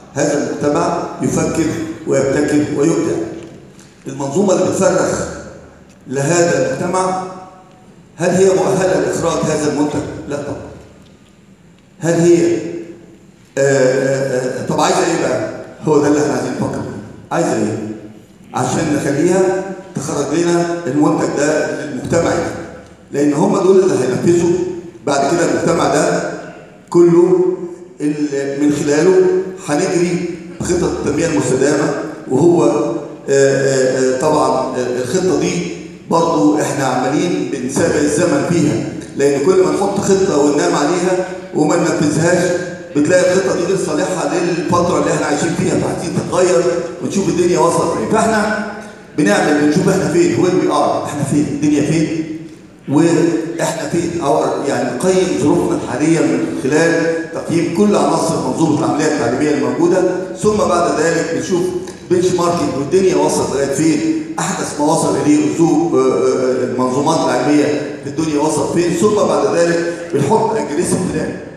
هذا المجتمع يفكر ويبتكر ويبدع المنظومة اللي بتفرخ لهذا المجتمع هل هي مؤهلة لإخراج هذا المنتج؟ لا طبعا هل هي آآ آآ طب عايزة إيه بقى؟ هو ده اللي احنا عايزين نفكر فيه عايزة إيه؟ عشان نخليها تخرج لنا المنتج ده للمجتمع ده لأن هم دول اللي هينفذوا بعد كده المجتمع ده كله اللي من خلاله هنجري بخطة التنمية المستدامة وهو آآ آآ طبعا الخطة دي برضو احنا عمالين بنسابق الزمن فيها لان كل ما نحط خطة وننام عليها وما ننفذهاش بتلاقي الخطة دي غير صالحة للفترة اللي احنا عايشين فيها فعايزين تتغير ونشوف الدنيا وصلت فين فاحنا بنعمل بنشوف احنا فين وين وي ار احنا فين الدنيا فين واحنا فين أو يعني نقيم ظروفنا الحاليه من خلال تقييم كل عناصر منظومه العمليه التعليميه الموجوده ثم بعد ذلك بنشوف بنش ماركينج والدنيا وصلت لغايه فين احدث ما وصل اليه رسوب المنظومات العلميه في الدنيا وصل فين ثم بعد ذلك بنحط اجريسيف بلان